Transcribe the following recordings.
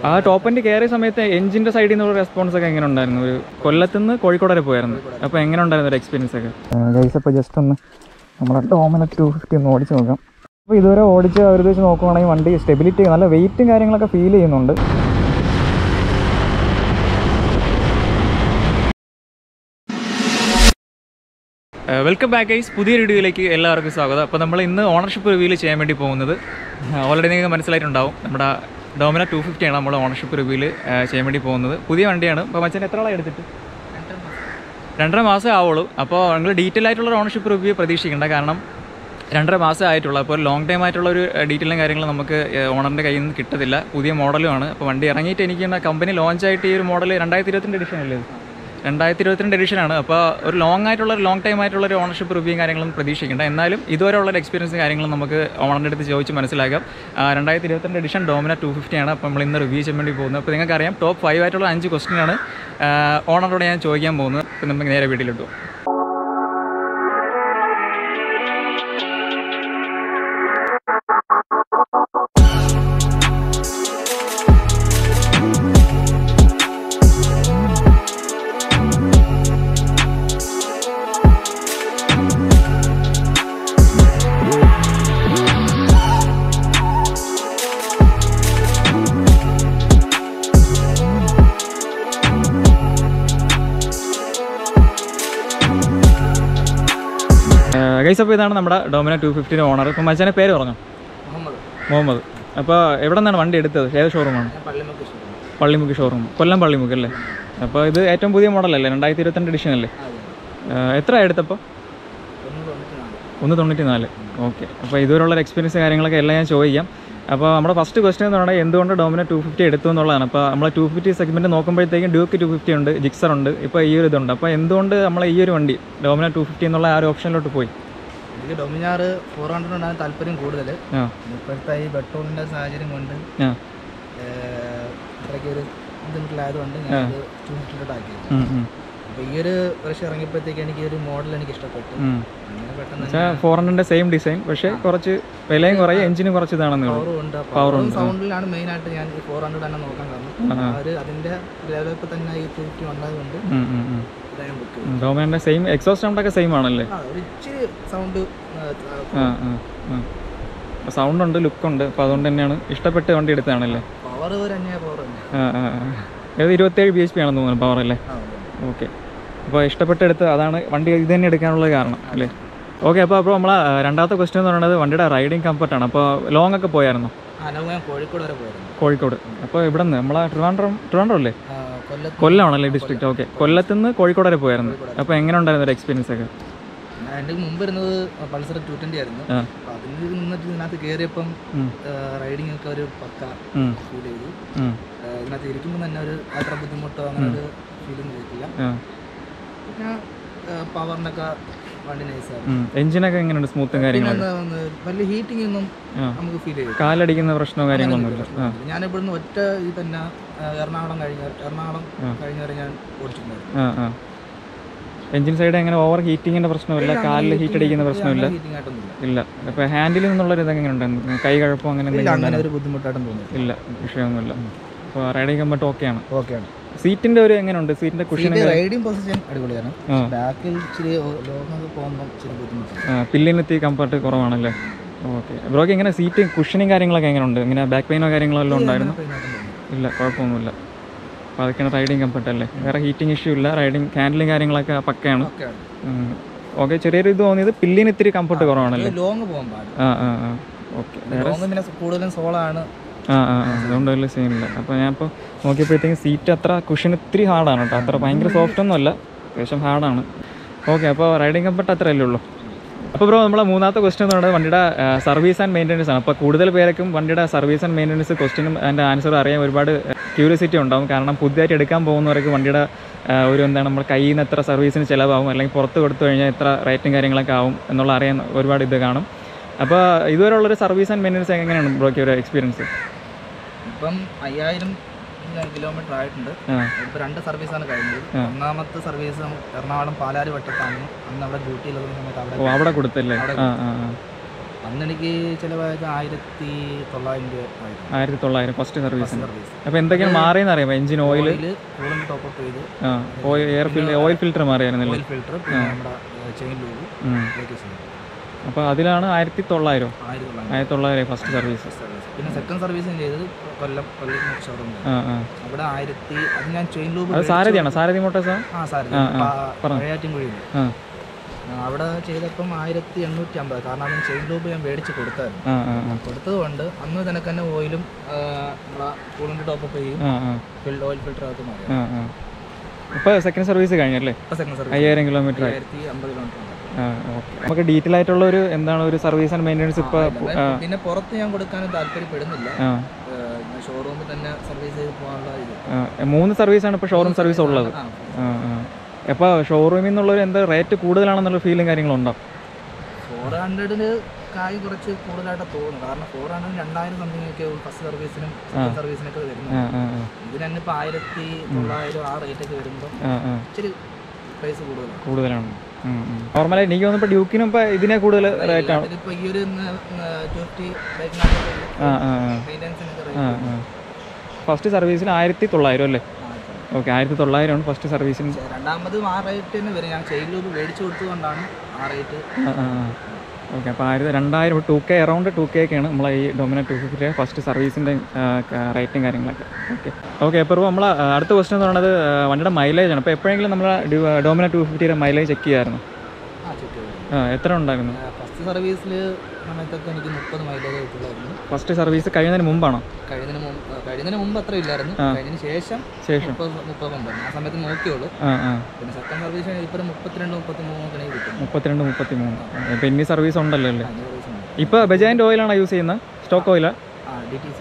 ആ ടോപ്പ് എൻ്റെ കയറിയ സമയത്ത് എഞ്ചിൻ്റെ സൈഡിൽ നിന്നുള്ള റെസ്പോൺസ് ഒക്കെ എങ്ങനെ ഉണ്ടായിരുന്നു ഒരു കൊല്ലത്തുനിന്ന് കോഴിക്കോട് വരെ പോയായിരുന്നു അപ്പോൾ എങ്ങനെ ഉണ്ടായിരുന്നു ഒരു എക്സ്പീരിയൻസ് ഒക്കെ ഗൈസ് അപ്പോൾ ജസ്റ്റ് ഒന്ന് നമ്മുടെ ഡോമിന ടു ഫിഫ്റ്റി ഒന്ന് ഓടിച്ച് നോക്കാം അപ്പോൾ ഇതുവരെ ഓടിച്ച് അവർ വെച്ച് നോക്കുവാണെങ്കിൽ വണ്ടി സ്റ്റെബിലിറ്റി നല്ല വെയിറ്റും കാര്യങ്ങളൊക്കെ ഫീൽ ചെയ്യുന്നുണ്ട് വെൽക്കം ബാക്ക് ഗൈസ് പുതിയ വീഡിയോയിലേക്ക് എല്ലാവർക്കും സ്വാഗതം അപ്പോൾ നമ്മൾ ഇന്ന് ഓണർഷിപ്പ് റിവ്യൂൽ ചെയ്യാൻ വേണ്ടി പോകുന്നത് ഓൾറെഡി നിങ്ങൾക്ക് മനസ്സിലായിട്ടുണ്ടാവും നമ്മുടെ ഡോമിന ടു ഫിഫ്റ്റിയാണ് നമ്മൾ ഓണർഷിപ്പ് റിവ്യൂൽ ചെയ്യാൻ വേണ്ടി പോകുന്നത് പുതിയ വണ്ടിയാണ് അപ്പോൾ മച്ചൻ എത്ര ആളാണ് എടുത്തിട്ട് രണ്ടര മാസമേ ആവുള്ളൂ അപ്പോൾ നിങ്ങൾ ഡീറ്റെയിൽ ആയിട്ടുള്ള ഒരു ഓണർഷിപ്പ് റിവ്യൂ പ്രതീക്ഷിക്കേണ്ട കാരണം രണ്ടര മാസം ആയിട്ടുള്ളൂ അപ്പോൾ ലോങ് ടൈം ആയിട്ടുള്ള ഒരു ഡീറ്റെയിലും കാര്യങ്ങളും നമുക്ക് ഓണറിൻ്റെ കയ്യിൽ നിന്ന് കിട്ടത്തില്ല പുതിയ മോഡലുമാണ് അപ്പോൾ വണ്ടി ഇറങ്ങിയിട്ട് എനിക്ക് കമ്പനി ലോഞ്ച് ആയിട്ട് ഈ ഒരു മോഡൽ രണ്ടായിരത്തി ഇരുപത്തിരണ്ട് എഡിഷൻ അല്ലേ ഇത്? രണ്ടായിരത്തി ഇരുപത്തിരണ്ട് എഡിഷനാണ് അപ്പോൾ ഒരു ലോങ് ആയിട്ടുള്ള ഒരു ലോങ് ടൈം ആയിട്ടുള്ള ഒരു ഓണർഷിപ്പ് റിവ്യൂ കാര്യങ്ങളും പ്രതീക്ഷിക്കേണ്ട എന്നാലും ഇതുവരെ ഉള്ള ഒരു എക്സ്പീരിയൻസ് കാര്യങ്ങളും നമുക്ക് ഓണറിൻ്റെ അടുത്ത് ചോദിച്ച് മനസ്സിലാക്കാം ആ, രണ്ടായിരത്തി ഇരുപത്തിരണ്ട് എഡിഷൻ ഡോമിന ടു ഫിഫ്റ്റി ആണ് അപ്പോൾ നമ്മൾ ഇന്ന് റിവ്യൂ ചെയ്യാൻ വേണ്ടി പോകുന്നത് അപ്പോൾ നിങ്ങൾക്കറിയാം ടോപ്പ് ഫൈവ് ആയിട്ടുള്ള അഞ്ച് ക്വസ്റ്റ്യൻ ആണ് ഓണറോട് ഞാൻ ചോദിക്കാൻ പോകുന്നത് അപ്പോൾ നമുക്ക് നേരെ വീട്ടിലിട്ടു ഗൈസ് അപ്പോൾ ഇതാണ് നമ്മുടെ ഡോമിന ടു ഫിഫ്റ്റിൻ്റെ ഓണർ ഇപ്പോൾ മച്ചാനെ പേര് പറഞ്ഞു മുഹമ്മദ് മുഹമ്മദ് അപ്പോൾ എവിടെ നിന്നാണ് വണ്ടി എടുത്തത് ഏത് ഷോറൂമാണ് ഞാൻ പള്ളിമുക്ക് ഇഷ്ടമാണ് പള്ളിമുക്ക് ഷോറൂം കൊല്ലം പള്ളിമുക്ക് അല്ലേ അപ്പോൾ ഇത് ഏറ്റവും പുതിയ മോഡലല്ലേ രണ്ടായിരത്തി ഇരുപത്തിരണ്ട് എഡിഷൻ അല്ലേ അതെ എത്ര എടുത്തപ്പോൾ ഒന്ന് തൊണ്ണൂറ്റി നാല് ഒന്ന് തൊണ്ണൂറ്റി നാല് ഓക്കെ അപ്പോൾ ഇതുവരെയുള്ള എക്സ്പീരിയൻസ് കാര്യങ്ങളൊക്കെ എല്ലാം ഞാൻ ചോദിക്കാം അപ്പോൾ നമ്മുടെ ഫസ്റ്റ് ക്വസ്റ്റ്യൻ എന്ന് പറയുന്നത് എന്തുകൊണ്ട് ഡോമിന ടു ഫിഫ്റ്റി എടുത്തു എന്നുള്ളതാണ് അപ്പോൾ നമ്മൾ ടു ഫിഫ്റ്റി സെഗ്മെൻറ്റ് നോക്കുമ്പോഴത്തേക്കും ഡ്യൂക്ക് ടു ഫിഫ്റ്റി ഉണ്ട് ജിക്സർ ഉണ്ട് ഇപ്പോൾ ഈ ഒരു ഇതുണ്ട് അപ്പോൾ എന്തുകൊണ്ട് നമ്മൾ ഈ ഒരു വണ്ടി ഡോമിന ടു ഫിഫ്റ്റി എന്നുള്ള ആ ഒരു ഓപ്ഷനിലോട്ട് പോയി എനിക്ക് ഡൊമിനാർ ഫോർ ഹൺഡ്രഡ് ഉണ്ടാകാൻ താല്പര്യം കൂടുതൽ ആ ഇപ്പോഴത്തെ ഈ പെട്രോളിൻ്റെ സാഹചര്യം കൊണ്ട് ആ ഏഹ്, അത്രയ്ക്ക് ഒരു ബുദ്ധിമുട്ടിലായതുകൊണ്ട് ഞാൻ ടു ഹൺഡ്രഡ് ആക്കിയത് ഉം, ഉം, അപ്പോൾ ഈ ഒരു വർഷം ഇറങ്ങിയപ്പോഴത്തേക്ക് എനിക്ക് ഈ ഒരു മോഡൽ എനിക്ക് ഇഷ്ടപ്പെട്ടു ഉം. അങ്ങനെ പെട്ടെന്ന് വെച്ചാൽ ഫോർ ഹൺഡ്രഡിൻ്റെ സെയിം ഡിസൈൻ പക്ഷേ കുറച്ച് വിലയും കുറയും എഞ്ചിനും കുറച്ച് ഇതാണെന്ന് ഉള്ളൂ പവറും ഉണ്ട് പവറും സൗണ്ടിലാണ് മെയിനായിട്ട് ഞാൻ ഈ ഫോർ ഹൺഡ്രഡ് തന്നെ നോക്കാൻ കാരണം ആ ഒരു അതിൻ്റെ ലെവലപ്പ് തന്നെ ഈ ടു ഫിഫ്റ്റി വന്നതുകൊണ്ട് ഉം, ഉം, ഉം. ഇതാ ഞാൻ ബുക്ക് ചെയ്തു ഡോമിനൻ്റെ സെയിം എക്സോസ്റ്റ് സൗണ്ടൊക്കെ സെയിം ആണല്ലേ ആ ഒരു ഇച്ചിരി സൗണ്ട് ആ ആ ആ സൗണ്ട് ഉണ്ട് ലുക്ക് ഉണ്ട് അപ്പോൾ അതുകൊണ്ട് തന്നെയാണ് ഇഷ്ടപ്പെട്ട് വണ്ടി എടുത്തതാണല്ലേ പവർ തന്നെയാണ് പവർ തന്നെ ആ ആ ആ. ഏത് ഇരുപത്തേഴ് ബി എച്ച് പി ആണെന്ന് തോന്നുന്നു പവർ അല്ലേ ആ അതെ. ഓക്കെ അപ്പോൾ ഇഷ്ടപ്പെട്ടെടുത്ത് അതാണ് വണ്ടി ഇത് തന്നെ എടുക്കാനുള്ള കാരണം അല്ലേ ഓക്കെ അപ്പോൾ അപ്പോൾ നമ്മളെ ആ, രണ്ടാമത്തെ ക്വസ്റ്റ്യൻ എന്ന് പറയുന്നത് വണ്ടിയുടെ റൈഡിങ് കംഫർട്ടാണ് അപ്പോൾ ലോങ് ഒക്കെ പോയായിരുന്നു ആ ഞാൻ ഞാൻ കോഴിക്കോട് വരെ പോയിരുന്നു കോഴിക്കോട് അപ്പോൾ ഇവിടെ നിന്ന് നമ്മളെ ട്രിവാൻഡ്രം ട്രിവാൻഡ്രം അല്ലേ ആ, കൊല്ലത്ത് കൊല്ലമാണല്ലേ ഡിസ്ട്രിക്റ്റ് ഓക്കെ കൊല്ലത്തുനിന്ന് കോഴിക്കോട് വരെ പോയായിരുന്നു അപ്പോൾ എങ്ങനെ ഉണ്ടായിരുന്നു ഒരു എക്സ്പീരിയൻസ് ഒക്കെ ഞാൻ എൻ്റെ മുമ്പ് ഇരുന്നത് പൾസർ ടു ട്വൻറ്റി ആയിരുന്നു ആ അപ്പോൾ അതിൽ നിന്നിട്ട് ഇതിനകത്ത് കയറിയപ്പം ഉം. റൈഡിങ് ഒക്കെ ഒരു പക്ക ഉം, ഫീൽ ചെയ്തു ഉം, ആ, ഇതിനകത്ത് ഇരിക്കുമ്പോൾ തന്നെ ഒരു അത്ര ബുദ്ധിമുട്ടോ അങ്ങനെ ഒരു ഫീലിംഗ് ചെയ്തിട്ടില്ല ആ, പിന്നെ പവറിനൊക്കെ വണ്ടി നൈസായിരുന്നു ഉം. എഞ്ചിനൊക്കെ എങ്ങനെയുണ്ട് സ്മൂത്തും കാര്യങ്ങളും പിന്നെ ഒന്ന് വലിയ ഹീറ്റിംഗ് ഒന്നും ആ. നമുക്ക് ഫീൽ ചെയ്തു കാലടിക്കുന്ന പ്രശ്നമോ കാര്യങ്ങളൊന്നുമില്ല ആ ഞാൻ ഇവിടുന്ന് ഒറ്റ ഈ തന്നെ ആ, എറണാകുളം കഴിഞ്ഞ എറണാകുളം കഴിഞ്ഞ വരെ ഞാൻ ഓടിച്ചിട്ടുണ്ടായിരുന്നു ആ ആ എഞ്ചിൻ സൈഡ് അങ്ങനെ ഓവർ ഹീറ്റിങ്ങിൻ്റെ പ്രശ്നമില്ല കാലിൽ ഹീറ്റ് അടിക്കുന്ന പ്രശ്നമില്ല ഹീറ്റിംഗ് ആയിട്ടൊന്നുമില്ല ഇല്ല അപ്പോൾ ഹാൻഡിൽ നിന്നുള്ളൊരു ഇത് എങ്ങനെ ഉണ്ടായിരുന്നു കൈ കഴപ്പോ അങ്ങനെ ഇല്ല എന്തെങ്കിലും അങ്ങനെ ഒരു ബുദ്ധിമുട്ടായിട്ടും തോന്നി ഇല്ല വിഷയമൊന്നുമില്ല അപ്പോൾ റൈഡിങ് കമ്പട്ട് ഓക്കെയാണ് ഓക്കെയാണ് സീറ്റിൻ്റെ ഒരു എങ്ങനെയുണ്ട് സീറ്റിൻ്റെ കുഷൻ റൈഡിങ് പൊസിഷൻ അടിപൊളിയാണ് ആ. ബാക്കിൽ ഇച്ചിരി ലോങ്ങൊക്കെ പോകുമ്പോൾ ഇച്ചിരി ബുദ്ധിമുട്ടാണ് പില്ലിനെത്തി കംഫർട്ട് കുറവാണല്ലേ ഓക്കെ ബ്രോക്ക് എങ്ങനെ സീറ്റ് കുഷനിങ് കാര്യങ്ങളൊക്കെ എങ്ങനെയുണ്ട് ഇങ്ങനെ ബാക്ക് പെയിനോ കാര്യങ്ങളോ എല്ലാം ഉണ്ടായിരുന്നു ഇല്ല കുഴപ്പമൊന്നുമില്ല അപ്പോൾ അതൊക്കെയാണ് റൈഡിങ് കംഫർട്ട് അല്ലേ വേറെ ഹീറ്റിംഗ് ഇഷ്യൂ ഇല്ല റൈഡിങ് ഹാൻഡിലും കാര്യങ്ങളൊക്കെ പക്കയാണ് ഓക്കെയാണ് ഓക്കെ ചെറിയൊരു ഇത് തോന്നിയത് പില്ലിന് ഇത്തിരി കംഫർട്ട് കുറവാണല്ലേ ലോങ് പോകാൻ പാടില്ല ആ ആ ആ ഓക്കെ ലോങ് പിന്നെ കൂടുതലും സോളാണ് ആ ആ ആ അതുകൊണ്ട് വലിയ സീനില്ല അപ്പോൾ ഞാൻ ഇപ്പോൾ നോക്കിയപ്പോഴത്തേക്കും സീറ്റ് അത്ര കുഷൻ ഇത്തിരി ഹാർഡാണ് കേട്ടോ അത്ര ഭയങ്കര സോഫ്റ്റ് ഒന്നും അല്ല അത്യാവശ്യം ഹാർഡാണ് ഓക്കെ അപ്പോൾ റൈഡിങ് കംഫർട്ട് അത്രയല്ലേ ഉള്ളൂ അപ്പോൾ ബ്രോ നമ്മളെ മൂന്നാമത്തെ ക്വസ്റ്റ്യൻ എന്ന് പറയുന്നത് വണ്ടിയുടെ സർവീസ് ആൻഡ് മെയിൻ്റനൻസ് ആണ് അപ്പോൾ കൂടുതൽ പേർക്കും വണ്ടിയുടെ സർവീസ് ആൻഡ് മെയിൻ്റനൻസ് ക്വസ്റ്റ്യനും അതിൻ്റെ ആൻസറും അറിയാൻ ഒരുപാട് ക്യൂരിയോസിറ്റി ഉണ്ടാവും കാരണം പുതിയതായിട്ട് എടുക്കാൻ പോകുന്നവർക്ക് വണ്ടിയുടെ ആ, ഒരു എന്താണ് നമ്മൾ കയ്യിൽ നിന്ന് എത്ര സർവീസിന് ചിലവാകും അല്ലെങ്കിൽ പുറത്ത് കൊടുത്തു കഴിഞ്ഞാൽ എത്ര റേറ്റും കാര്യങ്ങളൊക്കെ ആവും എന്നുള്ള അറിയാൻ ഒരുപാട് ഇത് കാണും അപ്പോൾ ഇതുവരെയുള്ളൊരു സർവീസ് ആൻഡ് മെയിൻ്റനൻസ് എങ്ങനെയാണ് ബ്രോയ്ക്ക് ഒരു എക്സ്പീരിയൻസ് ഇപ്പം അയ്യായിരം കിലോമീറ്റർ ആയിട്ടുണ്ട് ആ ഇപ്പം രണ്ട് സർവീസാണ് കഴിഞ്ഞത് ഒന്നാമത്തെ സർവീസ് എറണാകുളം പാലാരി വട്ടത്താണ് അന്ന് അവിടെ ഡ്യൂട്ടി ഉള്ള സമയത്ത് അവിടെ ഓ അവിടെ കൊടുത്തല്ലേ ആ ആ ആ അന്ന് എനിക്ക് ചിലവായത് ആയിരത്തി തൊള്ളായിരം രൂപ ആയിരുന്നു ആയിരത്തി തൊള്ളായിരം ഫസ്റ്റ് സർവീസിന് സർവീസ് അപ്പോൾ എന്തൊക്കെയാണ് മാറിയെന്ന് അറിയാമോ engine oil oil cooling top up ചെയ്ത് ആ oil air filter oil filter മാറിയായിരുന്നല്ലേ ഓയിൽ ഫിൽറ്റർ പിന്നെ നമ്മുടെ ചെയിൻ ലൂബ് ഉം. ഇതൊക്കെ ചെയ്തു അപ്പോൾ അതിലാണ് ആയിരത്തി തൊള്ളായിരം ആയിരത്തി തൊള്ളായിരം ആയിരത്തി തൊള്ളായിരം ഫസ്റ്റ് സർവീസ് സർവീസ് പിന്നെ സെക്കൻഡ് സർവീസ് ഞാൻ ചെയ്തത് കൊല്ലം കൊല്ലം ഷോറൂം ആ ആ അവിടെ ആയിരത്തി അത് ഞാൻ ചെയിൻ ലൂബ് അത് സാരഥിയാണോ സാരഥി മോട്ടോഴ്സാ ആ സാർ പഴയാറ്റിൻകുഴിയിൽ ആ അവിടെ ചെയ്തപ്പം ആയിരത്തി എണ്ണൂറ്റി അമ്പത് കാരണം അതിന് ചെയിൻ ലൂബ് ഞാൻ മേടിച്ച് കൊടുത്തായിരുന്നു ആ ആ ആ കൊടുത്തത് കൊണ്ട് അന്ന് തന്നെ തന്നെ ഓയിലും നമ്മളെ കൂളിൻ്റെ ടോപ്പ് അപ്പ് ചെയ്യും ആ ആ ഫിൽ ഓയിൽ ഫിൽറ്റർ അകത്ത് മാറി ആ ആ ഇപ്പോൾ സെക്കൻഡ് സർവീസ് കഴിഞ്ഞല്ലേ ഇപ്പം സെക്കൻഡ് സർവീസ് അയ്യായിരം കിലോമീറ്റർ ആയി ആയിരത്തി അമ്പത് കിലോമീറ്റർ ഉണ്ട് ആ ഓക്കെ നമുക്ക് ഡീറ്റെയിൽ ആയിട്ടുള്ള ഒരു എന്താണ് ഒരു സർവീസ് ആൻഡ് മെയിൻ്റെനൻസ് ഇപ്പോൾ അതായത് പിന്നെ പുറത്ത് ഞാൻ കൊടുക്കാനും താല്പര്യപ്പെടുന്നില്ല ആ ഷോറൂമിൽ തന്നെ സർവീസ് ചെയ്ത് പോകാനുള്ള ഇത് ആ, മൂന്ന് സർവീസാണ് ഇപ്പോൾ ഷോറൂം സർവീസ് ഉള്ളത് ആ ആ ആ അപ്പോൾ ഷോറൂമിൽ നിന്നുള്ളൊരു എന്താ റേറ്റ് കൂടുതലാണെന്നുള്ള ഫീലും കാര്യങ്ങളുണ്ടോ ഫോർ ഹൺഡ്രഡിന് കായ് കുറച്ച് കൂടുതലായിട്ട് തോന്നുന്നു കാരണം ഫോർ ഹൺഡ്രഡ് രണ്ടായിരം സംതിങ് ഒക്കെ ഫസ്റ്റ് സർവീസിനും സെക്കൻഡ് സർവീസിനൊക്കെ വരുന്നത് ആ ആ ആ ഇതിന് തന്നെ ഇപ്പോൾ ആയിരത്തി തൊള്ളായിരം ആ റേറ്റ് ഒക്കെ വരുമ്പോൾ ആ ആ ഇച്ചിരി പ്രൈസ് കൂടുതലാണ് കൂടുതലാണ് നോർമലായി എനിക്ക് തോന്നുന്നു ഇപ്പോൾ ഡ്യൂക്കിനും ഇപ്പോൾ ഇതിനെ കൂടുതൽ റേറ്റ് ആണ് ഇതിപ്പോൾ ഈ ഒരു ട്വൻറ്റി ബൈക്കിനകത്ത് ആ ആ ആ മെയിൻ്റെനൻസിനൊക്കെ ആ റേറ്റ് ആ ഫസ്റ്റ് സർവീസിന് ആയിരത്തി തൊള്ളായിരം അല്ലേ ഓക്കെ ആയിരത്തി തൊള്ളായിരമാണ് ഫസ്റ്റ് സർവീസിന് രണ്ടാമത് ആ റേറ്റ് തന്നെ വരും ഞാൻ ചെയിൻ ലൂബ് മേടിച്ചു കൊടുത്തുകൊണ്ടാണ് ആ റേറ്റ് ആ ആ ഓക്കെ അപ്പോൾ ആയിരത്തി രണ്ടായിരം two K around two K ഒക്കെയാണ് നമ്മളെ ഈ ഡൊമിനോ ടു ഫിഫ്റ്റിയുടെ ഫസ്റ്റ് സർവീസിൻ്റെ റേറ്റും കാര്യങ്ങളൊക്കെ ഓക്കെ ഓക്കെ അപ്പോൾ നമ്മൾ അടുത്ത ക്വസ്റ്റൻ എന്ന് പറയുന്നത് ആ, വണ്ടിയുടെ മൈലേജ് ആണ് അപ്പോൾ എപ്പോഴെങ്കിലും നമ്മൾ ഡൊമിനോ ടു ഫിഫ്റ്റിയുടെ മൈലേജ് ചെക്ക് ചെയ്യായിരുന്നു ആ ചെക്ക് ചെയ്തു ആ എത്ര ഉണ്ടായിരുന്നു ഫസ്റ്റ് സർവീസിൽ സമയത്തൊക്കെ എനിക്ക് മുപ്പത് മൈലേജ് കിട്ടുള്ളായിരുന്നു ഫസ്റ്റ് സർവീസ് കഴിയുന്നതിന് മുമ്പാണോ കഴിഞ്ഞതിന് മുമ്പ് ആ, കഴിഞ്ഞതിന് മുമ്പ് അത്ര ഇല്ലായിരുന്നു കഴിഞ്ഞതിന് ശേഷം ശേഷം മുപ്പത് മുപ്പതുണ്ടായിരുന്നു ആ സമയത്ത് നോക്കിയുള്ളൂ ആ ആ പിന്നെ സെക്കൻഡ് സർവീസ് ഇപ്പോൾ മുപ്പത്തിരണ്ട് മുപ്പത്തി മൂന്നൊക്കെ എനിക്ക് കിട്ടും മുപ്പത്തിരണ്ട് മുപ്പത്തി മൂന്ന് ഇപ്പോൾ ഇനി സർവീസ് ഉണ്ടല്ലോ അല്ലേ അഞ്ച് സർവീസ് ഉണ്ട് ഇപ്പോൾ ബജാജിൻ്റെ ഓയിലാണോ യൂസ് ചെയ്യുന്നത് സ്റ്റോക്ക് ഓയിലാ ആ ഡി ടി സി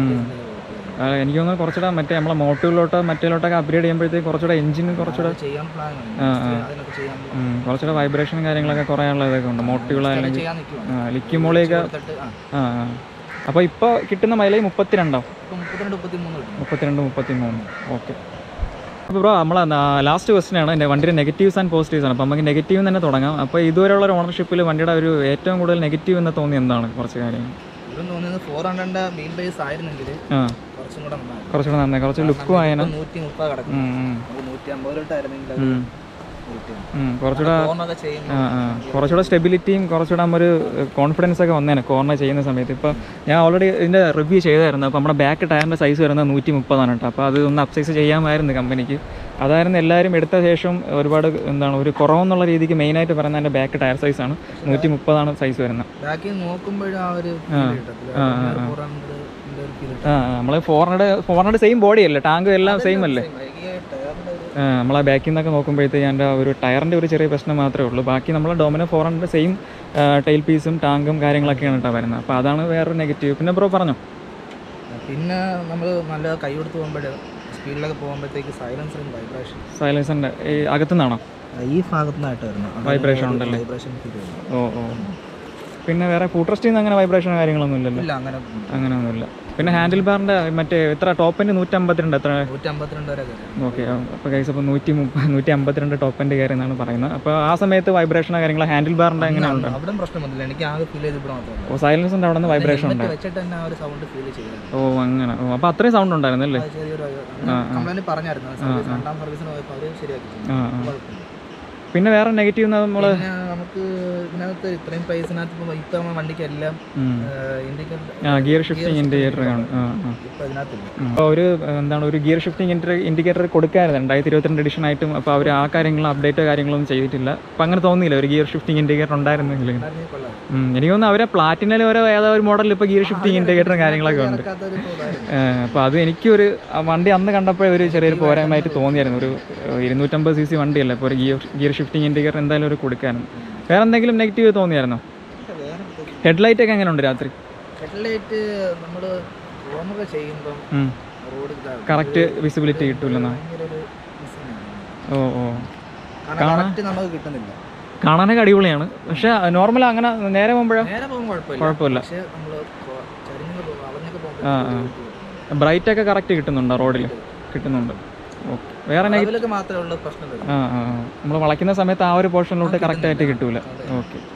ആ, എനിക്ക് തോന്നുന്നു കുറച്ചുകൂടെ മറ്റേ നമ്മളെ മോട്ടോറിലോട്ടോ മറ്റേലോട്ടൊക്കെ അപ്ഗ്രേഡ് ചെയ്യുമ്പോഴത്തേക്ക് കുറച്ചുകൂടെ എഞ്ചിന് കുറച്ചുകൂടെ ചെയ്യാൻ പ്ലാൻ ആ, ആ. അതിനൊക്കെ ചെയ്യാൻ ഉം, കുറച്ചുകൂടെ വൈബ്രേഷനും കാര്യങ്ങളൊക്കെ കുറയാനുള്ള ഇതൊക്കെ ഉണ്ട് മോട്ടുകൾ അല്ലെങ്കിൽ ചെയ്യാൻ നിൽക്കുവാണ് ലിക്യുമോളിയൊക്കെ കൊടുത്തിട്ട് ആ ആ ആ അപ്പോൾ ഇപ്പോൾ കിട്ടുന്ന മൈലേജ് മുപ്പത്തിരണ്ടോ ഇപ്പം മുപ്പത്തിരണ്ട് മുപ്പത്തി മൂന്ന് കിട്ടും മുപ്പത്തിരണ്ട് മുപ്പത്തി മൂന്ന് ഓക്കെ അപ്പോൾ ബ്രോ നമ്മളെ ലാസ്റ്റ് ക്വസ്റ്റൻ ആണ് എൻ്റെ വണ്ടിയുടെ നെഗറ്റീവ്സ് ആൻഡ് പോസിറ്റീവ്സ് ആണ് അപ്പോൾ നമുക്ക് നെഗറ്റീവ് തന്നെ തുടങ്ങാം അപ്പോൾ ഇതുവരെയുള്ള ഒരു ഓണർഷിപ്പിൽ വണ്ടിയുടെ ഒരു ഏറ്റവും കൂടുതൽ നെഗറ്റീവ് എന്ന് തോന്നി എന്താണ് കുറച്ച് കാര്യങ്ങൾ ഇവരും തോന്നുന്നത് ഫോർ ഹൺഡ്രഡിൻ്റെ മെയിൻ ബേസ് ആയിരുന്നെങ്കിൽ ആ കുറച്ചും കൂടെ നന്നായിരുന്നു കുറച്ചുകൂടെ നന്നായി കുറച്ച് ലുക്കും ആയന ഇപ്പം നൂറ്റി മുപ്പത് കിടക്കും ഉം, ഉം, നമുക്ക് നൂറ്റി അമ്പതിലോട്ടായിരുന്നെങ്കിൽ അത് ഉം, കിട്ടും ഉം, കുറച്ചുകൂടെ ഫോണൊക്കെ ചെയ്യുമ്പോൾ ആ ആ കുറച്ചുകൂടെ സ്റ്റെബിലിറ്റിയും കുറച്ചുകൂടെ നമ്മൾ ഒരു കോൺഫിഡൻസ് ഒക്കെ വന്നേനെ കോർണർ ചെയ്യുന്ന സമയത്ത് ഇപ്പോൾ ഞാൻ ഓൾറെഡി ഇതിൻ്റെ റിവ്യൂ ചെയ്തായിരുന്നു അപ്പോൾ നമ്മുടെ ബാക്ക് ടയറിൻ്റെ സൈസ് വരുന്നത് നൂറ്റി മുപ്പതാണ് കേട്ടോ അപ്പോൾ അത് ഒന്ന് അപ്സൈസ് ചെയ്യാമായിരുന്നു കമ്പനിക്ക് അതായിരുന്നു എല്ലാവരും എടുത്ത ശേഷം ഒരുപാട് എന്താണ് ഒരു കുറവെന്നുള്ള രീതിക്ക് മെയിനായിട്ട് പറയുന്നത് എൻ്റെ ബാക്ക് ടയർ സൈസാണ് നൂറ്റി മുപ്പതാണ് സൈസ് വരുന്നത് ബാക്കിൽ നോക്കുമ്പോഴും ആ ഒരു feel കിട്ടത്തില്ല ഫോർ ഹൺഡ്രഡിൻ്റെ ഒരു ഫീൽ ആ നമ്മൾ four hundred four hundred same body അല്ലേ ടാങ്ക് എല്ലാം സെയിം അല്ലേ ടയറിൻ്റെ ഒരു ആ, നമ്മളെ ബാക്കിൽ നിന്നൊക്കെ നോക്കുമ്പോഴത്തേക്ക് അതിൻ്റെ ഒരു ടയറിൻ്റെ ഒരു ചെറിയ പ്രശ്നം മാത്രമേ ഉള്ളൂ ബാക്കി നമ്മളെ Dominar four hundred same tail പീസും ടാങ്കും കാര്യങ്ങളൊക്കെയാണ് കേട്ടോ വരുന്നത് അപ്പോൾ അതാണ് വേറൊരു നെഗറ്റീവ് പിന്നെ ബ്രോ പറഞ്ഞോ പിന്നെ നമ്മൾ നല്ല കൈ കൊടുത്ത് പോകുമ്പോൾ സ്പീഡിലൊക്കെ പോകുമ്പോഴത്തേക്ക് സൈലൻസറും വൈബ്രേഷൻ സൈലൻസറിൻ്റെ ഈ അകത്തുനിന്നാണോ ഈ ഭാഗത്തു നിന്നായിട്ട് വരുന്നു Vibration ഉണ്ടല്ലേ? വൈബ്രേഷൻ ഫീൽ വരുന്നു ഓ ഓ പിന്നെ വേറെ ഫൂട്രസ്റ്റിൽ നിന്ന് അങ്ങനെ വൈബ്രേഷനോ കാര്യങ്ങളൊന്നും ഇല്ലല്ലോ ഇല്ല അങ്ങനെ അങ്ങനെയൊന്നുമില്ല പിന്നെ ഹാൻഡിൽ ബാറിൻ്റെ മറ്റേ എത്ര ടോപ്പിൻ്റെ നൂറ്റമ്പത്തിരണ്ട് എത്ര നൂറ്റി അമ്പത്തിരണ്ട് വരെ കയറി ഓക്കെ അപ്പോൾ കൈസ് അപ്പോൾ നൂറ്റി മുപ്പ നൂറ്റി അമ്പത്തിരണ്ട് ടോപ്പിൻ്റെ കയറി എന്നാണ് പറയുന്നത് അപ്പോൾ ആ സമയത്ത് വൈബ്രേഷനോ കാര്യങ്ങളോ ഹാൻഡിൽ ബാറിൻ്റെ എങ്ങനെ ഉണ്ട് അവിടെ പ്രശ്നം വന്നില്ല എനിക്ക് ആകെ ഫീൽ ചെയ്ത് ഇവിടെ മാത്രമല്ല ഓ സൈലൻസിൻ്റെ അവിടെ നിന്ന് വൈബ്രേഷൻ ഉണ്ട് വെച്ചിട്ട് തന്നെ ആ ഒരു സൗണ്ട് ഫീൽ ചെയ്തത് ഓ അങ്ങനെ ഓ അപ്പോൾ അത്രയും സൗണ്ട് ഉണ്ടായിരുന്നു അല്ലേ അത് ചെറിയൊരു കംപ്ലൈന്റ് പറഞ്ഞായിരുന്നു സർവീസ് രണ്ടാം സർവീസിന് പോയപ്പോൾ അവർ ശരിയാക്കി തന്നു. ആ ആ കുഴപ്പമില്ല പിന്നെ വേറെ നെഗറ്റീവ് നമ്മൾ പിന്നെ നമുക്ക് ഇതിനകത്ത് ഇത്രയും പൈസനകത്ത് ഇപ്പം ഇത്തവണ വണ്ടിക്ക് എല്ലാം ഇൻഡിക്കേറ്റർ ആ ഗിയർ ഷിഫ്റ്റിംഗ് ഇൻഡിക്കേറ്റർ കാണും ആ ആ ഇപ്പം അതിനകത്തില്ല അപ്പോൾ ഒരു എന്താണ് ഒരു ഗിയർ ഷിഫ്റ്റിംഗ് ഇൻഡിക്കേറ്റർ കൊടുക്കായിരുന്നു രണ്ടായിരത്തി ഇരുപത്തിരണ്ട് എഡിഷൻ ആയിട്ടും അപ്പോൾ അവർ ആ കാര്യങ്ങളും അപ്ഡേറ്റ് കാര്യങ്ങളൊന്നും ചെയ്തിട്ടില്ല അപ്പം അങ്ങനെ തോന്നിയില്ല ഒരു ഗിയർ ഷിഫ്റ്റിംഗ് ഇൻഡിക്കേറ്റർ ഉണ്ടായിരുന്നെങ്കിൽ ഉണ്ടായിരുന്നെങ്കിൽ കൊള്ളാം ഉം, എനിക്ക് തോന്നുന്നു അവരെ പ്ലാറ്റിനിൽ ഓരോ ഏതോ ഒരു മോഡലിൽ ഇപ്പോൾ ഗിയർ ഷിഫ്റ്റിംഗ് ഇൻഡിക്കേറ്ററും കാര്യങ്ങളൊക്കെ ഉണ്ട് ഇറക്കാത്തൊരു തോന്നായിരുന്നു അപ്പോൾ അത് എനിക്കൊരു ആ വണ്ടി അന്ന് കണ്ടപ്പോഴേ ഒരു ചെറിയൊരു പോരായ്മയായിട്ട് തോന്നിയായിരുന്നു ഒരു ഏഹ്, ഇരുന്നൂറ്റമ്പത് സി സി വണ്ടിയല്ലേ അപ്പോൾ ഒരു ഗിയർ ഗിയർ ഷിഫ്റ്റിംഗ് ഇൻഡിക്കേറ്റർ എന്തായാലും ഒരു കൊടുക്കാനും വേറെ എന്തെങ്കിലും നെഗറ്റീവ് തോന്നിയായിരുന്നോ വേറെ ഹെഡ്ലൈറ്റ് ഒക്കെ എങ്ങനെ ഉണ്ട് രാത്രി ഹെഡ്ലൈറ്റ് നമ്മൾ ഓണർ ചെയ്യുമ്പം റോഡ് കറക്റ്റ് വിസിബിലിറ്റി കിട്ടൂലെന്നാ ഭയങ്കര ഒരു missing ആണ്. ഓ ഓ കാരണം കറക്റ്റ് നമുക്ക് കിട്ടുന്നില്ല കാണാനൊക്കെ അടിപൊളിയാണ് പക്ഷേ നോർമൽ അങ്ങനെ നേരെ പോകുമ്പോഴോ നേരെ പോകുമ്പോൾ കുഴപ്പമില്ല കുഴപ്പമില്ല പക്ഷെ നമ്മൾ ചരിഞ്ഞൊക്കെ പോകും വളഞ്ഞൊക്കെ ആ ആ പോകുമ്പോൾ ബ്രൈറ്റ് ഒക്കെ കറക്റ്റ് കിട്ടുന്നുണ്ടോ റോഡിൽ കിട്ടുന്നുണ്ട് ഓക്കെ വേറെ നെഗറ്റീവ് അതിലൊക്കെ മാത്രമേ ഉള്ള പ്രശ്നം വരും ആ ആ നമ്മൾ വളയ്ക്കുന്ന സമയത്ത് ആ ഒരു പോർഷനിലോട്ട് കറക്റ്റ് ആയിട്ട് കിട്ടൂല ഓക്കെ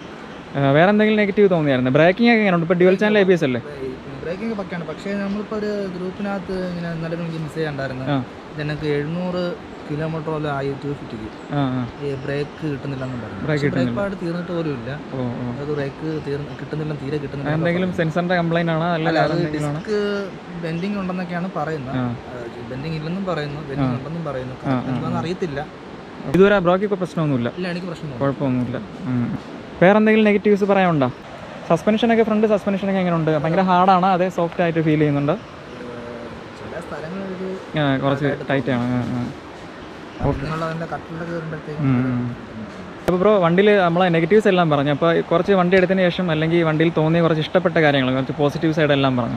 വേറെ എന്തെങ്കിലും നെഗറ്റീവ് തോന്നിയായിരുന്നു ബ്രേക്കിംഗ് ഒക്കെ എങ്ങനെയുണ്ട് ഇപ്പോൾ dual channel A B S അല്ലേ ബ്രേക്കിംഗ് പക്കാണ് പക്ഷേ നമ്മളിപ്പോൾ ഒരു ഗ്രൂപ്പിനകത്ത് ഇങ്ങനെ ഇന്നലെ എനിക്ക് മെസ്സേജ് ഉണ്ടായിരുന്നു ആ. ജനക്ക് എഴുന്നൂറ് കിലോമീറ്ററോളം ആയി ടു ഫിഫ്റ്റിക്ക് ആ ആ ഈ ബ്രേക്ക് കിട്ടുന്നില്ലെന്നും പറഞ്ഞു Brake പക്ഷേ ബ്രേക്ക് പാട് തീർന്നിട്ട് പോലും ഇല്ല ഓ ഓ അത് ബ്രേക്ക് തീർന്ന് കിട്ടുന്നില്ല തീരെ കിട്ടുന്നില്ല എന്തെങ്കിലും സെൻസറിൻ്റെ കംപ്ലൈൻ്റ് ആണോ അല്ല അല്ല വേറെ അത് എന്തെങ്കിലും ആണോ ഡിസ്ക് ബെൻഡിങ് ഉണ്ടെന്നൊക്കെയാണ് പറയുന്നത് ആ. ബെൻഡിങ് ഇല്ലെന്നും പറയുന്നു ബെൻഡിങ് ഉണ്ടെന്നും പറയുന്നു എന്താണെന്ന് അറിയത്തില്ല ഇതുവരെ ബ്രോക്ക് ഇപ്പോൾ പ്രശ്നമൊന്നുമില്ല ഇല്ല എനിക്ക് പ്രശ്നമൊന്നും കുഴപ്പമൊന്നുമില്ല ഉം. വേറെ എന്തെങ്കിലും നെഗറ്റീവ്സ് പറയാനുണ്ടോ സസ്പെൻഷനൊക്കെ ഫ്രണ്ട് സസ്പെൻഷനൊക്കെ എങ്ങനെയുണ്ട് ഭയങ്കര ഹാർഡാണ് അതേ സോഫ്റ്റ് ആയിട്ട് ഫീൽ ചെയ്യുന്നുണ്ട് ചില സ്ഥലങ്ങളിൽ ആ, കുറച്ച് ടൈറ്റ് ആണ് നിങ്ങളുള്ളതിൻ്റെ കട്ടിലൊക്കെ വരുമ്പോഴത്തേക്കും അപ്പോൾ ബ്രോ വണ്ടിയിൽ നമ്മളെ നെഗറ്റീവ്സ് എല്ലാം പറഞ്ഞു അപ്പോൾ കുറച്ച് വണ്ടി എടുത്തതിന് ശേഷം അല്ലെങ്കിൽ വണ്ടിയിൽ തോന്നിയ കുറച്ച് ഇഷ്ടപ്പെട്ട കാര്യങ്ങൾ കുറച്ച് പോസിറ്റീവ് സൈഡ് എല്ലാം പറഞ്ഞു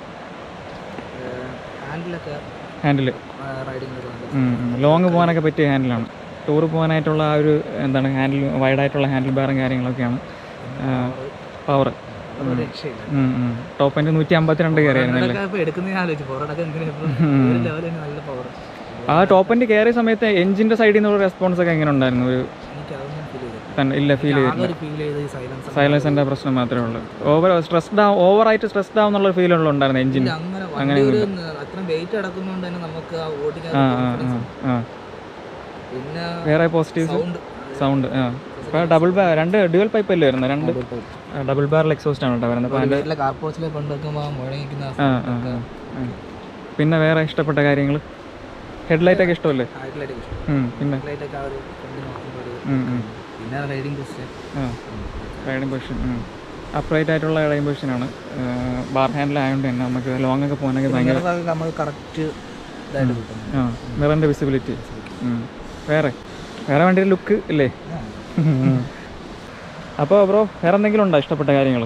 ഹാൻഡിലൊക്കെ ഹാൻഡിൽ റൈഡിങ് വരുന്നുണ്ട് ലോങ് പോകാനൊക്കെ പറ്റിയ ഹാൻഡിലാണ് ടൂർ പോകാനായിട്ടുള്ള ആ ഒരു എന്താണ് ഹാൻഡിൽ വൈഡായിട്ടുള്ള ഹാൻഡിൽ ബാറും കാര്യങ്ങളൊക്കെയാണ് പവർ അതൊരു രക്ഷയില്ല ടോപ്പ് എൻ്റെ നൂറ്റി അമ്പത്തിരണ്ട് കയറിയായിരുന്നല്ലേ ഇതൊക്കെ ഇപ്പോൾ എടുക്കുന്ന ആലോചിച്ച് ഫോറോടൊക്കെ എന്തിനാ ഒരു ലെവലിന് നല്ല പവർ ആ ടോപ്പ് എൻ്റെ കയറിയ സമയത്ത് എഞ്ചിൻ്റെ സൈഡിൽ നിന്നുള്ള റെസ്പോൺസ് ഒക്കെ എങ്ങനെ ഉണ്ടായിരുന്നു ഒരു എനിക്ക് അതൊന്നും ഫീൽ ചെയ്തു തന്നെ ഇല്ല ഫീൽ ചെയ്തു ആകെ ഒരു ഫീൽ ചെയ്ത് ഈ സൈലൻസ് സൈലൻസിൻ്റെ പ്രശ്നം മാത്രമേ ഉള്ളൂ ഓവർ സ്ട്രെസ്ഡ് ആവും ഓവറായിട്ട് സ്ട്രെസ്ഡ് ആവും എന്നുള്ള ഫീൽ ഉണ്ടായിരുന്നു എഞ്ചിൻ അങ്ങനെ വണ്ടി ഒരു അത്ര വെയിറ്റ് അടക്കുന്നതുകൊണ്ട് തന്നെ നമുക്ക് ആ ഓടിക്കാൻ ആ ആ ആ ആ പിന്നെ വേറെ പോസിറ്റീവ്സ് സൗണ്ട് സൗണ്ട് ആ ഇപ്പോൾ ഡബിൾ ബാർ രണ്ട് ഡ്യുവൽ പൈപ്പ് അല്ലേ വരുന്നത് രണ്ട് ഡബിൾ ബാറിൽ എക്സോസ്റ്റ് ആണ് കേട്ടോ വരുന്നത് അപ്പോൾ അതിൻ്റെ വീട്ടിലെ കാർ പോർച്ചിലെ കൊണ്ടുവെക്കുമ്പോൾ മുഴങ്ങിക്കുന്ന ആ ആ ആ, ആ. പിന്നെ വേറെ ഇഷ്ടപ്പെട്ട കാര്യങ്ങൾ ഹെഡ്ലൈറ്റ് ഒക്കെ ഇഷ്ടമല്ലേ ഹൈലൈറ്റ് ഇഷ്ടം ഉം, പിന്നെ ഹൈലൈറ്റ് ഒക്കെ ആ ഒരു ഫ്രണ്ട് നോക്കുമ്പോൾ ഒരു ഉം, ഉം. പിന്നെ റൈഡിങ് പൊസിഷൻ ആ റൈഡിങ് പൊസിഷൻ അപ്രൈറ്റ് ആയിട്ടുള്ള റൈഡിങ് പൊസിഷനാണ് ബാർ ഹാൻഡിൽ ആയതുകൊണ്ട് തന്നെ നമുക്ക് ലോങ് ഒക്കെ പോകാനൊക്കെ ഭയങ്കര നമ്മൾ കറക്റ്റ് ഇതായിട്ട് കിട്ടും ആ മിററിൻ്റെ വിസിബിലിറ്റി വേറെ വേറെ വണ്ടിയുടെ ലുക്ക് ഇല്ലേ അപ്പോൾ ബ്രോ വേറെ എന്തെങ്കിലും ഉണ്ടോ ഇഷ്ടപ്പെട്ട കാര്യങ്ങൾ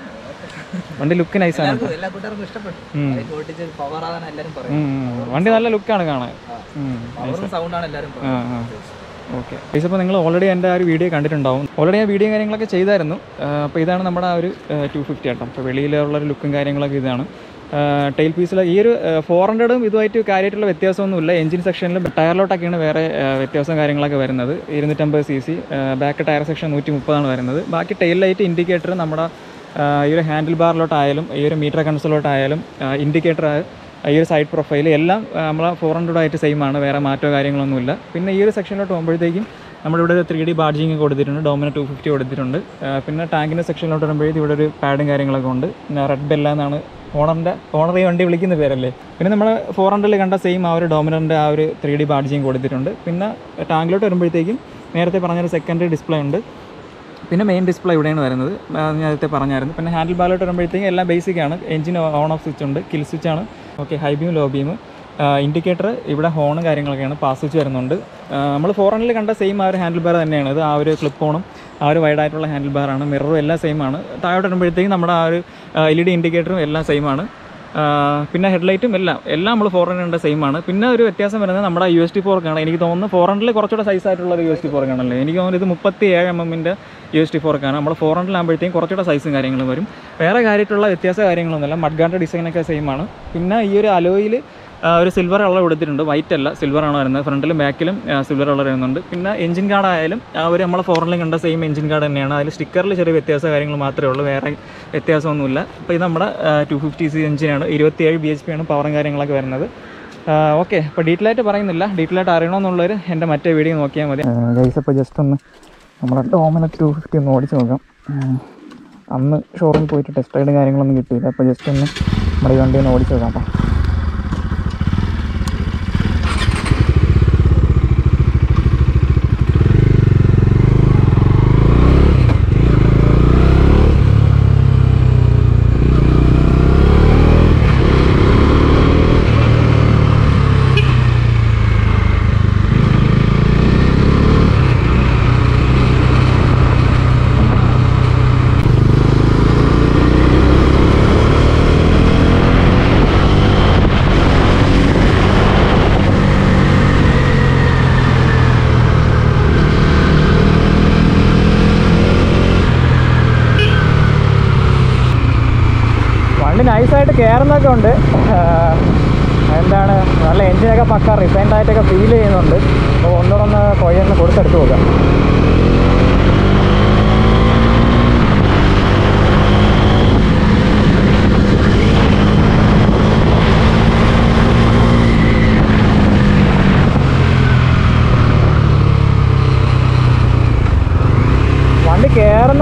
വണ്ടി ലുക്ക് നൈസാണ് എല്ലാവർക്കും എല്ലാ കൂട്ടുകാർക്കും ഇഷ്ടപ്പെട്ടു ബൈക്ക് ഓടിച്ച് പവർ ആകാൻ എല്ലാവരും പറയും വണ്ടി നല്ല ലുക്കാണ് കാണാൻ ഉം. പവറും സൗണ്ടാണ് എല്ലാവരും ആ പറയുന്നത് ആ ഓക്കെ പ്ലീസ് അപ്പോൾ നിങ്ങൾ ഓൾറെഡി എൻ്റെ ആ ഒരു വീഡിയോ കണ്ടിട്ടുണ്ടാവും ഓൾറെഡി ഞാൻ വീഡിയോ കാര്യങ്ങളൊക്കെ ചെയ്തായിരുന്നു അപ്പോൾ ഇതാണ് നമ്മുടെ ആ ഒരു ടു ഫിഫ്റ്റി ആട്ടോ അപ്പോൾ വെളിയിലുള്ളൊരു ലുക്കും കാര്യങ്ങളൊക്കെ ഇതാണ് ടെയിൽ പീസിൽ ഈ ഒരു ഫോർ ഹൺഡ്രഡും ഇതുമായിട്ട് കാര്യമായിട്ടുള്ള വ്യത്യാസമൊന്നുമില്ല എഞ്ചിൻ സെക്ഷനിൽ ടയറിലോട്ടൊക്കെയാണ് വേറെ ആ, വ്യത്യാസവും കാര്യങ്ങളൊക്കെ വരുന്നത് ഇരുന്നൂറ്റമ്പത് C C back tyre section നൂറ്റി മുപ്പതാണ് വരുന്നത് ബാക്കി ടെയിൽ ലൈറ്റ് ഇൻഡിക്കേറ്റർ നമ്മുടെ ആ, ഈ ഒരു ഹാൻഡിൽ ബാറിലോട്ടായാലും ഈ ഒരു മീറ്റർ കൺസോളിലോട്ടായാലും ഇൻഡിക്കേറ്റർ ഈ ഒരു സൈഡ് പ്രൊഫൈൽ എല്ലാം നമ്മൾ ഫോർ ഹൺഡ്രഡ് ആയിട്ട് സെയിം ആണ് വേറെ മാറ്റോ കാര്യങ്ങളൊന്നുമില്ല പിന്നെ ഈ ഒരു സെക്ഷനിലോട്ട് പോകുമ്പോഴത്തേക്കും നമ്മളിവിടെ ഒരു ത്രീ ഡി ബാഡ്ജിങ് കൊടുത്തിട്ടുണ്ട് ഡോമിന ടു ഫിഫ്റ്റി കൊടുത്തിട്ടുണ്ട് ആ, പിന്നെ ടാങ്കിൻ്റെ സെക്ഷനിലോട്ട് വരുമ്പോഴത്തേക്കും ഇവിടെ ഒരു പാഡും കാര്യങ്ങളൊക്കെ ഉണ്ട് പിന്നെ റെഡ് ബെല്ല എന്നാണ് ഓണറിൻ്റെ ഓണർ ഈ വണ്ടി വിളിക്കുന്ന പേരല്ലേ പിന്നെ നമ്മൾ ഫോർ ഹൺഡ്രഡിൽ കണ്ട സെയിം ആ ഒരു ഡോമിനറിൻ്റെ ആ ഒരു ത്രീ ഡി ബാഡ്ജിങ് കൊടുത്തിട്ടുണ്ട് പിന്നെ ടാങ്കിലോട്ട് വരുമ്പോഴത്തേക്കും നേരത്തെ പറഞ്ഞൊരു സെക്കൻഡറി ഡിസ്പ്ലേ ഉണ്ട് പിന്നെ മെയിൻ ഡിസ്പ്ലേ ഇവിടെയാണ് വരുന്നത് ആ, ഞാൻ നേരത്തെ പറഞ്ഞായിരുന്നു പിന്നെ ഹാൻഡിൽ ബാലോട്ട് വരുമ്പോഴത്തേക്കും എല്ലാം ബേസിക് ആണ് എഞ്ചിൻ ഓൺ ഓഫ് സ്വിച്ച് ഉണ്ട് കിൽ സ്വിച്ച് ആണ് okay high beam low beam indicator ഇവിടെ ഹോൺ കാര്യങ്ങളൊക്കെയാണ് പാസ് സ്വിച്ച് വരുന്നുണ്ട് നമ്മൾ ഫോറണിൽ കണ്ട സെയിം ആ ഒരു ഹാൻഡിൽ ബാർ തന്നെയാണ് ഇത് ആ ഒരു ക്ലിപ്പ് ഓണും ആ ഒരു വൈഡ് ആയിട്ടുള്ള ഹാൻഡിൽ ബാറാണ് മിററും എല്ലാം സെയിം ആണ് താഴോട്ട് വരുമ്പോഴത്തേക്കും നമ്മുടെ ആ ഒരു എൽ ഇ ഡി ഇൻഡിക്കേറ്ററും എല്ലാം സെയിം ആണ് ആ, പിന്നെ ഹെഡ്ലൈറ്റും എല്ലാം എല്ലാം നമ്മൾ ഫോർ ഹൺഡ്രഡിൻ്റെ സെയിം ആണ് പിന്നെ ഒരു വ്യത്യാസം വരുന്നത് നമ്മുടെ യു എസ് ടി ഫോർക്കാണ് എനിക്ക് തോന്നുന്നു ഫോർ ഹൺഡ്രഡിൽ കുറച്ചുകൂടെ സൈസ് ആയിട്ടുള്ള ഒരു യു എസ് ടി ഫോർക്കാണല്ലോ എനിക്ക് തോന്നുന്നു ഇത് മുപ്പത്തി ഏഴ് എം എമ്മിൻ്റെ യു എസ് ടി ഫോർക്കാണ് നമ്മൾ ഫോർ ഹൺഡ്രഡിലാകുമ്പോഴത്തേക്കും കുറച്ചുകൂടെ സൈസും കാര്യങ്ങളും വരും വേറെ കാര്യമായിട്ടുള്ള വ്യത്യാസ കാര്യങ്ങളൊന്നുമില്ല മഡ്ഗാൻ്റെ ഡിസൈനൊക്കെ സെയിം ആണ് പിന്നെ ഈ ഒരു അലോയിൽ ഒരു സിൽവർ കളർ കൊടുത്തിട്ടുണ്ട് വൈറ്റ് അല്ല സിൽവർ ആണ് വരുന്നത് ഫ്രണ്ടിലും ബാക്കിലും സിൽവർ കളർ വരുന്നുണ്ട് പിന്നെ എഞ്ചിൻ കാർഡ് ആയാലും ആ ഒരു നമ്മൾ ഫോറിനിലും കണ്ട സെയിം എഞ്ചിൻ കാർഡ് തന്നെയാണ് അതിൽ സ്റ്റിക്കറിൽ ചെറിയ വ്യത്യാസ കാര്യങ്ങൾ മാത്രമേ ഉള്ളൂ വേറെ വ്യത്യാസമൊന്നുമില്ല അപ്പോൾ ഇത് നമ്മുടെ ടു ഫിഫ്റ്റി സി എഞ്ചിനാണ് ഇരുപത്തിയേഴ് ബി എച്ച് പി ആണ് പവറും കാര്യങ്ങളൊക്കെ വരുന്നത് ഓക്കെ അപ്പോൾ ഡീറ്റെയിൽ ആയിട്ട് പറയുന്നില്ല ഡീറ്റെയിൽ ആയിട്ട് അറിയണമെന്നുള്ളവർ എൻ്റെ മറ്റേ വീഡിയോ നോക്കിയാൽ മതി ഗൈസ് അപ്പോൾ ജസ്റ്റ് ഒന്ന് നമ്മുടെ ഡോമിന ടു ഫിഫ്റ്റി ഒന്ന് ഓടിച്ച് നോക്കാം ആ, അന്ന് ഷോറൂമിൽ പോയിട്ട് ടെസ്റ്റ് റൈഡ് കാര്യങ്ങളൊന്നും കിട്ടിയില്ല അപ്പോൾ ജസ്റ്റ് ഒന്ന് നമ്മുടെ ഈ വണ്ടി ഒന്ന് ഓടിച്ച് നോക്കാം കേട്ടോ വണ്ടി നൈസായിട്ട് കയറുന്നൊക്കെ ഉണ്ട് ആഹ് എന്താണ് നല്ല എഞ്ചിനൊക്കെ പക്ക റിഫൈൻഡ് ആയിട്ടൊക്കെ ഫീൽ ചെയ്യുന്നുണ്ട് അപ്പോൾ ഒന്നുകൂടെ ഒന്ന് കൊയ്യൊന്ന് കൊടുത്തെടുത്ത് നോക്കാം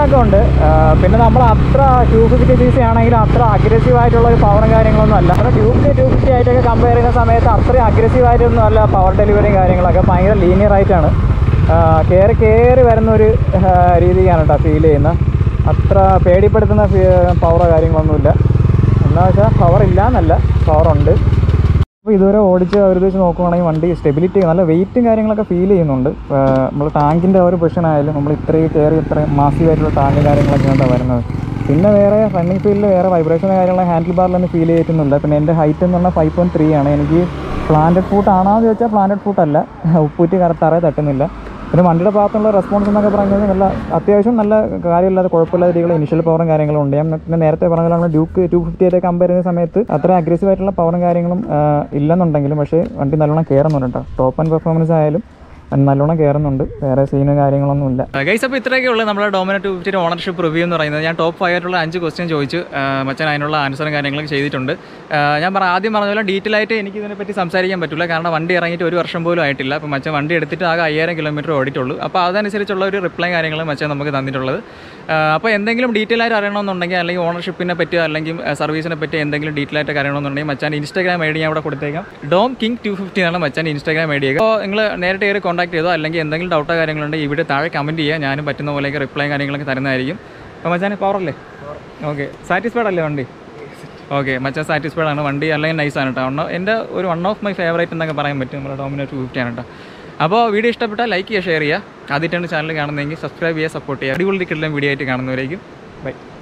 ഒക്കെ ഉണ്ട് ആ, പിന്നെ നമ്മൾ അത്ര ടു ഫിഫ്റ്റി സി സി ആണെങ്കിലും അത്ര അഗ്രസീവ് ആയിട്ടുള്ള ഒരു പവറും കാര്യങ്ങളൊന്നും അല്ല നമ്മുടെ ടു ഫിഫ്റ്റി ടു ഫിഫ്റ്റി ആയിട്ടൊക്കെ കമ്പയർ ചെയ്യുന്ന സമയത്ത് അത്രയും അഗ്രസീവ് ആയിട്ടൊന്നും അല്ല പവർ ഡെലിവറിയും കാര്യങ്ങളൊക്കെ ഭയങ്കര ലീനിയർ ആയിട്ടാണ് കയറി കയറി വരുന്ന ഒരു ആ, രീതിക്കാണ് കേട്ടോ ഫീൽ ചെയ്യുന്നത് അത്ര പേടിപ്പെടുത്തുന്ന പവറോ കാര്യങ്ങളൊന്നുമില്ല എന്താ വെച്ചാൽ പവർ ഇല്ല എന്നല്ല പവറുണ്ട് അപ്പോൾ ഇതുവരെ ഓടിച്ച് ഒരു വെച്ച് നോക്കുവാണെങ്കിൽ വണ്ടി സ്റ്റെബിലിറ്റി നല്ല വെയിറ്റും കാര്യങ്ങളൊക്കെ ഫീൽ ചെയ്യുന്നുണ്ട് നമ്മൾ ടാങ്കിൻ്റെ ഒരു പൊസിഷൻ ആയാലും നമ്മൾ ഇത്രയും കയറി ഇത്രയും മാസീവ് ആയിട്ടുള്ള ടാങ്ക് കാര്യങ്ങളൊക്കെ ആണ് വരുന്നത് പിന്നെ വേറെ റണ്ണിങ് ഫീൽഡിൽ വേറെ വൈബ്രേഷൻ കാര്യങ്ങൾ ഹാൻഡിൽ ബാറിലൊന്നും ഫീൽ ചെയ്തിട്ടൊന്നുമില്ല പിന്നെ എൻ്റെ ഹൈറ്റ് എന്ന് പറഞ്ഞാൽ ഫൈവ് പോയിൻറ്റ് ത്രീ ആണ് എനിക്ക് പ്ലാന്റഡ് ഫുട്ട് ആണോ എന്ന് ചോദിച്ചാൽ പ്ലാന്റഡ് ഫുട്ട് അല്ല ഉപ്പൂറ്റി കറ- തറയെ തട്ടുന്നില്ല പിന്നെ വണ്ടിയുടെ ഭാഗത്തുള്ള റെസ്പോൺസ് എന്നൊക്കെ പറയുന്നത് നല്ല അത്യാവശ്യം നല്ല കാര്യമില്ലാതെ കുഴപ്പമില്ലാത്ത രീതിയിലുള്ള ഇനിഷ്യൽ പവറും കാര്യങ്ങളും ഉണ്ട് ഞാൻ പിന്നെ നേരത്തെ പറഞ്ഞ നമ്മൾ ഡ്യൂക്ക് ടു ഫിഫ്റ്റി ആയിട്ട് കമ്പയർ ചെയ്യുന്ന സമയത്ത് അത്ര അഗ്രസീവ് ആയിട്ടുള്ള പവറും കാര്യങ്ങളും ആ, ഇല്ലെന്നുണ്ടെങ്കിലും പക്ഷേ വണ്ടി നല്ലോണം കയറുന്നുണ്ട് കേട്ടോ ടോപ്പ് ആൻഡ് പെർഫോമൻസ് ആയാലും നല്ലോണം കയറുന്നുണ്ട് വേറെ സീനും കാര്യങ്ങളൊന്നും ഇല്ല ഗൈസ് അപ്പോൾ ഇത്രയൊക്കെ ഉള്ളൂ നമ്മുടെ ഡോമിനോ ടു ഫിഫ്റ്റിയുടെ ഓണർഷിപ്പ് റിവ്യൂ എന്ന് പറയുന്നത് ഞാൻ ടോപ്പ് ഫൈവ് ആയിട്ടുള്ള അഞ്ച് ക്വസ്റ്റ്യൻ ചോദിച്ചു ആ, മച്ചാൻ അതിനുള്ള ആൻസറും കാര്യങ്ങളൊക്കെ ചെയ്തിട്ടുണ്ട് ആ, ഞാൻ പറ ആദ്യം പറഞ്ഞ പോലെ ഡീറ്റെയിൽ ആയിട്ട് എനിക്ക് ഇതിനെപ്പറ്റി സംസാരിക്കാൻ പറ്റില്ല കാരണം വണ്ടി ഇറങ്ങിയിട്ട് ഒരു വർഷം പോലും ആയിട്ടില്ല അപ്പോൾ മച്ചാൻ വണ്ടി എടുത്തിട്ട് ആകെ അയ്യായിരം കിലോമീറ്റർ ഓടിയിട്ടുള്ളൂ അപ്പോൾ അതനുസരിച്ചുള്ള ഒരു റിപ്ലൈ കാര്യങ്ങളും മച്ചാൻ നമുക്ക് തന്നിട്ടുള്ളത് ആ, അപ്പോൾ എന്തെങ്കിലും ഡീറ്റെയിൽ ആയിട്ട് അറിയണമെന്നുണ്ടെങ്കിൽ അല്ലെങ്കിൽ ഓണർഷിപ്പിനെ പറ്റിയോ അല്ലെങ്കിൽ സർവീസിനെ പറ്റി എന്തെങ്കിലും ഡീറ്റെയിൽ ആയിട്ട് അറിയണമെന്നുണ്ടെങ്കിൽ മച്ചാൻ ഇൻസ്റ്റാഗ്രാം ഐ ഡി ഞാൻ അവിടെ കൊടുത്തേക്കാം ഡോം കിങ് ടു ഫിഫ്റ്റി എന്നാണ് മച്ചാൻ ഇൻസ്റ്റാഗ്രാം ഐ ഡി അപ്പോൾ നിങ്ങൾ നേരിട്ട് കയറി കോൺടാക്ട് ചെയ്തോ അല്ലെങ്കിൽ എന്തെങ്കിലും ഡൗട്ടോ കാര്യങ്ങളുണ്ടെങ്കിൽ ഇവിടെ താഴെ കമൻറ്റ് ചെയ്യുക ഞാനും പറ്റുന്ന പോലെയൊക്കെ റിപ്ലൈ കാര്യങ്ങളൊക്കെ തരുന്നതായിരിക്കും അപ്പോൾ മച്ചാൻ പവറല്ലേ ഓക്കെ സാറ്റിസ്ഫൈഡ് അല്ലേ വണ്ടി ഓക്കെ മച്ചാൻ സാറ്റിസ്ഫൈഡ് ആണ് വണ്ടി അല്ലെങ്കിൽ നൈസാണ് കേട്ടോ ഒന്ന് എൻ്റെ ഒരു വൺ ഓഫ് മൈ ഫേവറേറ്റ് എന്നൊക്കെ പറയാൻ പറ്റും നമ്മുടെ ഡോമിനോ ടു ഫിഫ്റ്റി ആണ് കേട്ടോ അപ്പോൾ വീഡിയോ ഇഷ്ടപ്പെട്ടാൽ ലൈക്ക് ചെയ്യുക ഷെയർ ചെയ്യുക ആദ്യമായിട്ടാണ് ചാനൽ കാണുന്നതെങ്കിൽ സബ്സ്ക്രൈബ് ചെയ്യുക സപ്പോർട്ട് ചെയ്യുക അടിപൊളി കിട്ടുന്ന വീഡിയോ ആയിട്ട് കാണുന്നവരേക്കും ബൈ